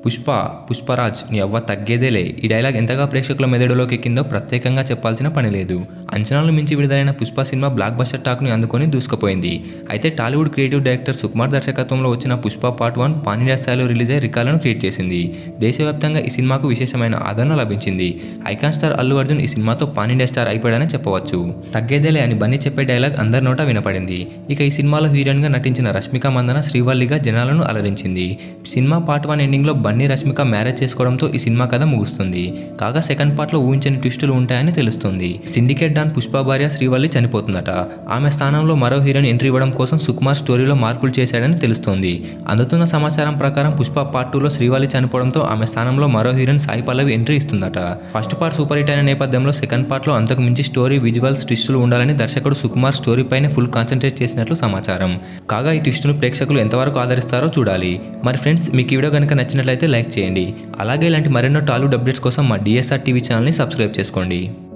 పుష్ప పుష్పరాజ్ నీ అవ్వ తగ్గేదేలే ఈ డైలాగ్ ఎంతగా ప్రేక్షకుల మెదడులోకి ఎక్కిందో ప్రత్యేకంగా చెప్పాల్సిన పని లేదు అంచనాలు మించి విడుదలైన పుష్ప సినిమా బ్లాక్ బస్టర్ టాక్ని అందుకొని దూసుకుపోయింది అయితే టాలీవుడ్ క్రియేటివ్ డైరెక్టర్ సుకుమార్ దర్శకత్వంలో వచ్చిన పుష్ప పార్ట్ వన్ పానిండియా స్థాయిలో రిలీజ్ అయ్యి రికార్డులను క్రియేట్ చేసింది దేశవ్యాప్తంగా ఈ సినిమాకు విశేషమైన ఆదరణ లభించింది ఐకాన్ స్టార్ అల్లు అర్జున్ ఈ సినిమాతో పానిండియా స్టార్ అయిపోయాడని చెప్పవచ్చు తగ్గేదేలే అని బన్నీ చెప్పే డైలాగ్ అందరి నోట వినపడింది ఇక ఈ సినిమాలో హీరోయిన్గా నటించిన రష్మిక మందన శ్రీవల్లిగా జనాలను అలరించింది సినిమా పార్ట్ వన్ ఎండింగ్లో బన్నీ రష్మిక మ్యారేజ్ చేసుకోవడంతో ఈ సినిమా కథ ముగుస్తుంది కాగా సెకండ్ పార్ట్లో ఊహించని ట్విస్టులు ఉంటాయని తెలుస్తుంది సిండికేట్ డాన్ పుష్ప భార్య శ్రీవల్లి చనిపోతుందట ఆమె స్థానంలో మరో హీరోయిన్ ఎంట్రీ ఇవ్వడం కోసం సుకుమార్ స్టోరీలో మార్పులు చేశాడని తెలుస్తోంది అందుతున్న సమాచారం ప్రకారం పుష్ప పార్ట్ టూలో శ్రీవల్లి చనిపోవడంతో ఆమె స్థానంలో మరో హీరోయిన్ సాయి పల్లవి ఎంట్రీ ఇస్తుందట ఫస్ట్ పార్ట్ సూపర్ హిట్ అయిన నేపథ్యంలో సెకండ్ పార్ట్లో అంతకు మించి స్టోరీ విజువల్స్ ట్విస్టులు ఉండాలని దర్శకుడు సుకుమార్ స్టోరీ పైన ఫుల్ కాన్సన్ట్రేట్ చేసినట్లు సమాచారం కాగా ఈ ట్విస్టును ప్రేక్షకులు ఎంతవరకు ఆదరిస్తారో చూడాలి మరి ఫ్రెండ్స్ మీకు ఈ వీడియో కనుక నచ్చినట్లయితే లైక్ చేయండి అలాగే ఇలాంటి మరెన్నో టాలీవుడ్ అప్డేట్స్ కోసం మా డిఎస్ఆర్ టీవీ ఛానల్ని సబ్స్క్రైబ్ చేసుకోండి